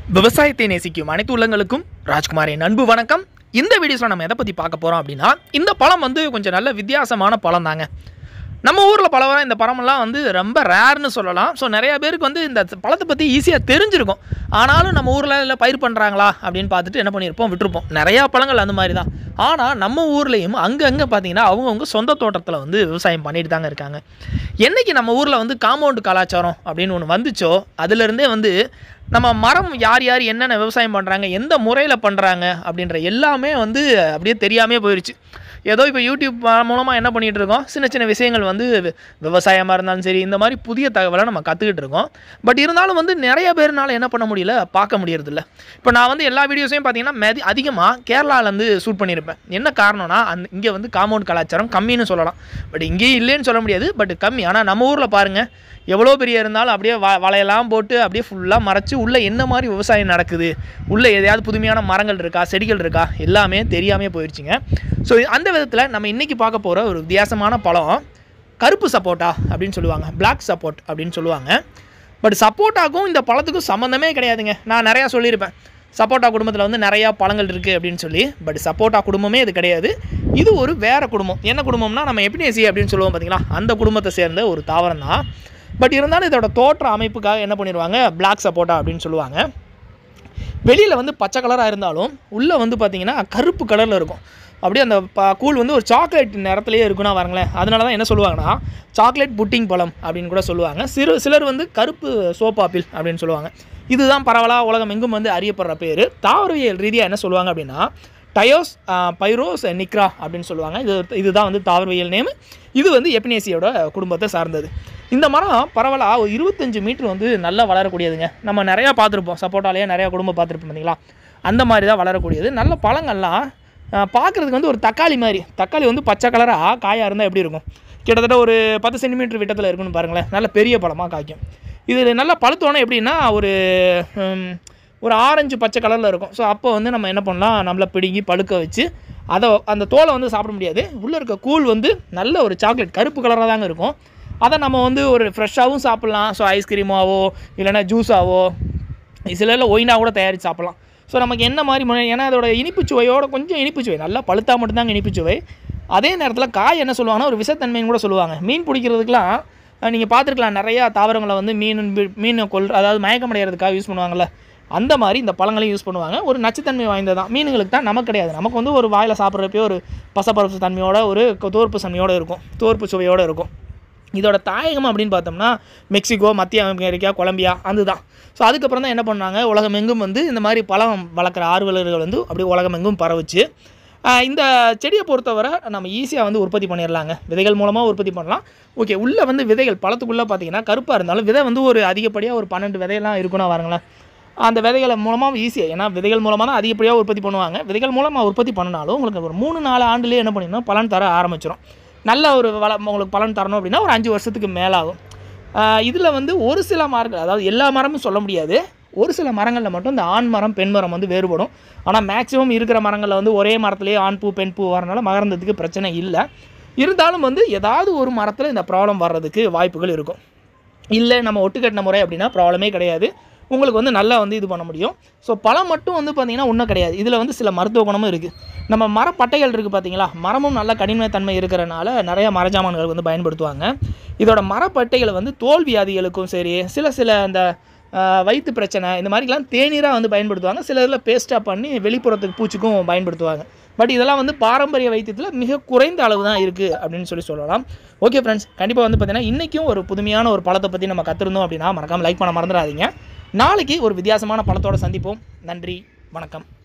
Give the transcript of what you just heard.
விவசாயத்தை நேசிக்கும் அனைத்து உள்ளங்களுக்கும் ராஜ்குமாரின் அன்பு வணக்கம் இந்த வீடியோஸில் நம்ம எதை பற்றி பார்க்க போகிறோம் அப்படின்னா இந்த பழம் வந்து கொஞ்சம் நல்ல வித்தியாசமான பழம் தாங்க நம்ம ஊரில் பழம் இந்த பழமெல்லாம் வந்து ரொம்ப ரேர்னு சொல்லலாம் ஸோ நிறைய பேருக்கு வந்து இந்த பழத்தை பற்றி ஈஸியாக தெரிஞ்சிருக்கும் ஆனாலும் நம்ம ஊரில் இல்லை பயிர் பண்ணுறாங்களா அப்படின்னு பார்த்துட்டு என்ன பண்ணியிருப்போம் விட்டுருப்போம் நிறையா பழங்கள் அந்த மாதிரி தான் ஆனால் நம்ம ஊர்லேயும் அங்கங்கே பார்த்தீங்கன்னா அவங்கவுங்க சொந்த தோட்டத்தில் வந்து விவசாயம் பண்ணிட்டு தாங்க இருக்காங்க என்னைக்கு நம்ம ஊரில் வந்து காம்பவுண்டு கலாச்சாரம் அப்படின்னு ஒன்று வந்துச்சோ அதுலேருந்தே வந்து நம்ம மரம் யார் யார் என்னென்ன விவசாயம் பண்ணுறாங்க எந்த முறையில் பண்ணுறாங்க அப்படின்ற எல்லாமே வந்து அப்படியே தெரியாமே போயிடுச்சு ஏதோ இப்போ யூடியூப் மூலமாக என்ன பண்ணிகிட்டு இருக்கோம் சின்ன சின்ன விஷயங்கள் வந்து வி- விவசாயமாக இருந்தாலும் சரி இந்த மாதிரி புதிய தகவலை நம்ம கற்றுக்கிட்டு இருக்கோம் பட் இருந்தாலும் வந்து நிறைய பேர்னால என்ன பண்ண முடியல பார்க்க முடியறதில்ல இப்போ நான் வந்து எல்லா வீடியோஸையும் பார்த்தீங்கன்னா மெதி அதிகமாக கேரளாலேருந்து ஷூட் பண்ணியிருப்பேன் என்ன காரணம்னா அந்த இங்கே வந்து காம்பவுண்ட் கலாச்சாரம் கம்மின்னு சொல்லலாம் பட் இங்கேயும் இல்லைன்னு சொல்ல முடியாது பட் கம்மி ஆனால் நம்ம ஊரில் பாருங்கள் எவ்வளோ பெரிய இருந்தாலும் அப்படியே வ வலையெல்லாம் போட்டு அப்படியே ஃபுல்லாக மறைச்சு உள்ளே என்ன மாதிரி விவசாயம் நடக்குது உள்ளே எதையாவது புதுமையான மரங்கள் இருக்கா செடிகள் இருக்கா எல்லாமே தெரியாமே போயிடுச்சுங்க ஸோ அந்த விதத்தில் நம்ம இன்றைக்கி பார்க்க போகிற ஒரு வித்தியாசமான பழம் கருப்பு சப்போட்டா அப்படின்னு சொல்லுவாங்க Black சப்போர்ட் அப்படின்னு சொல்லுவாங்க பட் சப்போட்டாக்கும் இந்த பழத்துக்கும் சம்மந்தமே கிடையாதுங்க நான் நிறையா சொல்லியிருப்பேன் சப்போட்டா குடும்பத்தில் வந்து நிறையா பழங்கள் இருக்குது அப்படின்னு சொல்லி பட் சப்போட்டா குடும்பமே இது கிடையாது இது ஒரு வேறு குடும்பம் என்ன குடும்பம்னா நம்ம எபினேசி அப்படின்னு சொல்லுவோம் பார்த்தீங்களா அந்த குடும்பத்தை சேர்ந்த ஒரு தாவரம் தான் பட் இருந்தாலும் இதோட தோற்ற அமைப்புக்காக என்ன பண்ணிடுவாங்க Black சப்போட்டா அப்படின்னு சொல்லுவாங்க வெளியில் வந்து பச்சை கலராக இருந்தாலும் உள்ளே வந்து பார்த்தீங்கன்னா கருப்பு கலரில் இருக்கும் அப்படியே அந்த ப கூழ் வந்து ஒரு சாக்லேட் நிறத்துலேயே இருக்குன்னா பாருங்களேன் அதனால தான் என்ன சொல்லுவாங்கன்னா சாக்லேட் புட்டிங் பழம் அப்படின்னு கூட சொல்லுவாங்க சிறு சிலர் வந்து கருப்பு சோப்பாப்பிள் அப்படின்னு சொல்லுவாங்க இதுதான் பரவலாக உலகம் எங்கும் வந்து அறியப்படுற பேர் தாவரவியல் ரீதியாக என்ன சொல்லுவாங்க அப்படின்னா டயோஸ் பைரோஸ் நிக்ரா அப்படின்னு சொல்லுவாங்க இது இதுதான் வந்து தாவரவியல் நேம் இது வந்து எபினேசியோட குடும்பத்தை சார்ந்தது இந்த மரம் பரவலாக ஒரு இருபத்தஞ்சு மீட்டர் வந்து நல்லா வளரக்கூடியதுங்க நம்ம நிறையா பார்த்துருப்போம் சப்போட்டாலேயே நிறையா குடும்பம் பார்த்துருப்போம் பார்த்தீங்களா அந்த மாதிரி தான் வளரக்கூடியது நல்ல பழங்கள்லாம் பார்க்குறதுக்கு வந்து ஒரு தக்காளி மாதிரி தக்காளி வந்து பச்சை கலராக காயாக இருந்தால் எப்படி இருக்கும் கிட்டத்தட்ட ஒரு பத்து சென்டிமீட்டர் விட்டத்தில் இருக்குன்னு பாருங்களேன் நல்ல பெரிய பழமாக காய்க்கும் இது நல்லா பழுத்தோன்னே எப்படின்னா ஒரு ஹம், ஒரு ஆரஞ்சு பச்சை கலரில் இருக்கும் ஸோ அப்போ வந்து நம்ம என்ன பண்ணலாம் நம்மளை பிடுங்கி பழுக்க வச்சு அதை அந்த தோலை வந்து சாப்பிட முடியாது உள்ளே இருக்க கூழ் வந்து நல்ல ஒரு சாக்லேட் கருப்பு கலராக தாங்க இருக்கும் அதை நம்ம வந்து ஒரு ஃப்ரெஷ்ஷாகவும் சாப்பிட்லாம் ஸோ ஐஸ்கிரீமாவோ இல்லைன்னா ஜூஸாவோ சிலரில் ஒயினாக கூட தயாரித்து சாப்பிட்லாம் ஸோ நமக்கு என்ன மாதிரி முறை ஏன்னா அதோட இனிப்பு சுவையோட கொஞ்சம் இனிப்பு சுவை நல்லா பழுத்தா மட்டும்தாங்க இனிப்பு சுவை அதே நேரத்தில் காய் என்ன சொல்லுவாங்கன்னா ஒரு விஷத்தன்மைன்னு கூட சொல்லுவாங்க மீன் பிடிக்கிறதுக்கெலாம் நீங்கள் பார்த்துருக்கலாம் நிறையா தாவரங்களை வந்து மீன் பி- மீனை கொல் அதாவது மயக்கம் அடைகிறதுக்காக யூஸ் பண்ணுவாங்கள்ல அந்த மாதிரி இந்த பழங்களையும் யூஸ் பண்ணுவாங்க ஒரு நச்சுத்தன்மை வாய்ந்ததான் மீனுங்களுக்கு தான் நமக்கு கிடையாது நமக்கு வந்து ஒரு வாயில் சாப்பிட்றப்பே ஒரு பசப்பரப்பு தன்மையோட ஒரு கொ- தோற்பு தன்மையோட இருக்கும் தோற்பு சுவையோடு இருக்கும் இதோட தாயகம் அப்படின்னு பார்த்தோம்னா மெக்சிகோ மத்திய அமெரிக்கா கொலம்பியா அதுதான் ஸோ அதுக்கப்புறம் தான் என்ன பண்ணாங்க உலகமெங்கும் வந்து இந்த மாதிரி பழம் வளர்க்குற ஆர்வலர்கள் வந்து அப்படியே உலகமெங்கும் பரவுச்சு ஆஹ் இந்த செடியை பொறுத்தவரை நம்ம ஈஸியாக வந்து உற்பத்தி பண்ணிடலாங்க விதைகள் மூலமாக உற்பத்தி பண்ணலாம் ஓகே உள்ளே வந்து விதைகள் பழத்துக்குள்ளே பார்த்தீங்கன்னா கருப்பாக இருந்தாலும் விதை வந்து ஒரு அதிகப்படியாக ஒரு பன்னெண்டு விதையெல்லாம் இருக்குன்னா பாருங்களேன் அந்த விதைகள் மூலமாக ஈஸியாக ஏன்னா விதைகள் மூலமாக தான் அதிகப்படியாக உற்பத்தி பண்ணுவாங்க விதைகள் மூலமாக உற்பத்தி பண்ணினாலும் உங்களுக்கு ஒரு மூணு நாலு ஆண்டுலேயே என்ன பண்ணிடணும் பலன் தர ஆரம்பிச்சிடும் நல்ல ஒரு வள உங்களுக்கு பலன் தரணும் அப்படின்னா ஒரு அஞ்சு வருஷத்துக்கு மேலாகும் இதில் வந்து ஒரு சில மரங்கள் அதாவது எல்லா மரமும் சொல்ல முடியாது ஒரு சில மரங்களில் மட்டும் இந்த ஆண் மரம் பெண் மரம் வந்து வேறுபடும் ஆனால் மேக்ஸிமம் இருக்கிற மரங்களில் வந்து ஒரே மரத்துலேயே ஆண் பூ பெண் பூ வரனால மகரந்தத்துக்கு பிரச்சனை இல்லை இருந்தாலும் வந்து ஏதாவது ஒரு மரத்தில் இந்த ப்ராப்ளம் வர்றதுக்கு வாய்ப்புகள் இருக்கும் இல்லை நம்ம ஒட்டுக்கட்டின முறை அப்படின்னா ப்ராப்ளமே கிடையாது உங்களுக்கு வந்து நல்லா வந்து இது பண்ண முடியும் ஸோ பழம் மட்டும் வந்து பார்த்தீங்கன்னா ஒன்றும் கிடையாது இதில் வந்து சில மருத்துவ குணமும் இருக்குது நம்ம மரப்பட்டைகள் இருக்குது பார்த்தீங்களா மரமும் நல்ல கடினத்தன்மை இருக்கிறனால நிறைய மரஜாமான்கள் வந்து பயன்படுத்துவாங்க இதோட மரப்பட்டைகளை வந்து தோல் வியாதிகளுக்கும் சரி சில சில அந்த ஆஹ், வயிற்று பிரச்சனை இந்த மாதிரிலாம் தேநீராக வந்து பயன்படுத்துவாங்க சில இதில் பேஸ்ட்டாக பண்ணி வெளிப்புறத்துக்கு பூச்சிக்கும் பயன்படுத்துவாங்க பட் இதெல்லாம் வந்து பாரம்பரிய வைத்தியத்தில் மிக குறைந்த அளவு தான் இருக்குது அப்படின்னு சொல்லி சொல்லலாம் ஓகே ஃப்ரெண்ட்ஸ் கண்டிப்பாக வந்து பார்த்தீங்கன்னா இன்றைக்கும் ஒரு புதுமையான ஒரு பழத்தை பற்றி நம்ம கற்றுருந்தோம் அப்படின்னா மறக்காமல் லைக் பண்ண மறந்துடாதீங்க நாளைக்கு ஒரு வித்தியாசமான பழத்தோட சந்திப்போம் நன்றி வணக்கம்